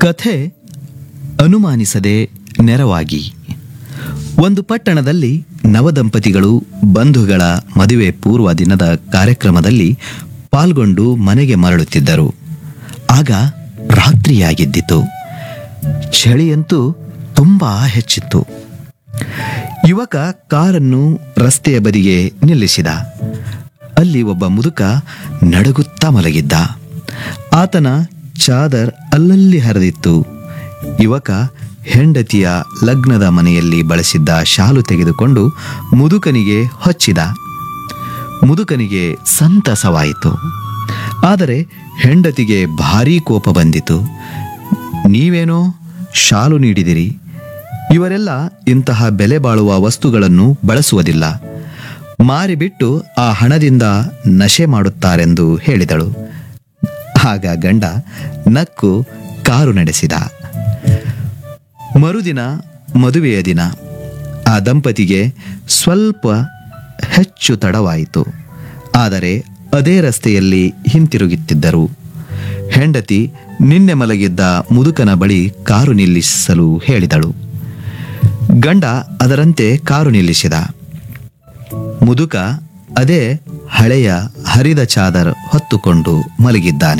ಕಥೆ ಅನುಮಾನಿಸದೆ ನೆರವಾಗಿ ಒಂದು ಪಟ್ಟಣದಲ್ಲಿ ನವದಂಪತಿಗಳು ಬಂಧುಗಳ ಮದುವೆ ಪೂರ್ವ ದಿನದ ಕಾರ್ಯಕ್ರಮದಲ್ಲಿ ಪಾಲ್ಗೊಂಡು ಮನೆಗೆ ಮರಳುತ್ತಿದ್ದರು ಆಗ ರಾತ್ರಿಯಾಗಿದ್ದಿತು ಚಳಿಯಂತೂ ತುಂಬಾ ಹೆಚ್ಚಿತ್ತು ಯುವಕ ಕಾರನ್ನು ರಸ್ತೆಯ ಬದಿಗೆ ನಿಲ್ಲಿಸಿದ ಅಲ್ಲಿ ಒಬ್ಬ ಮುದುಕ ನಡುಗುತ್ತಾ ಮಲಗಿದ್ದ ಆತನ ಚಾದರ್ ಅಲ್ಲಲ್ಲಿ ಹರಿದಿತ್ತು ಯುವಕ ಹೆಂಡತಿಯ ಲಗ್ನದ ಮನೆಯಲ್ಲಿ ಬಳಸಿದ್ದ ಶಾಲು ತೆಗೆದುಕೊಂಡು ಮುದುಕನಿಗೆ ಹೊಚ್ಚಿದ ಮುದುಕನಿಗೆ ಸಂತಸವಾಯಿತು ಆದರೆ ಹೆಂಡತಿಗೆ ಭಾರೀ ಕೋಪ ಬಂದಿತು ನೀವೇನೋ ಶಾಲು ನೀಡಿದಿರಿ ಇವರೆಲ್ಲ ಇಂತಹ ಬೆಲೆ ಬಾಳುವ ವಸ್ತುಗಳನ್ನು ಬಳಸುವುದಿಲ್ಲ ಮಾರಿಬಿಟ್ಟು ಆ ಹಣದಿಂದ ನಶೆ ಮಾಡುತ್ತಾರೆಂದು ಹೇಳಿದಳು ಆಗ ಗಂಡ ನಕ್ಕು ಕಾರು ನಡೆಸಿದ ಮರುದಿನ ಮದುವೆಯ ದಿನ ಆ ದಂಪತಿಗೆ ಸ್ವಲ್ಪ ಹೆಚ್ಚು ತಡವಾಯಿತು ಆದರೆ ಅದೇ ರಸ್ತೆಯಲ್ಲಿ ಹಿಂತಿರುಗುತ್ತಿದ್ದರು ಹೆಂಡತಿ ನಿನ್ನೆ ಮಲಗಿದ್ದ ಮುದುಕನ ಬಳಿ ಕಾರು ನಿಲ್ಲಿಸಲು ಹೇಳಿದಳು ಗಂಡ ಅದರಂತೆ ಕಾರು ನಿಲ್ಲಿಸಿದ ಮುದುಕ ಅದೇ ಹಳೆಯ ಹರಿದ ಚಾದರ್ ಹೊತ್ತುಕೊಂಡು ಮಲಗಿದ್ದಾನೆ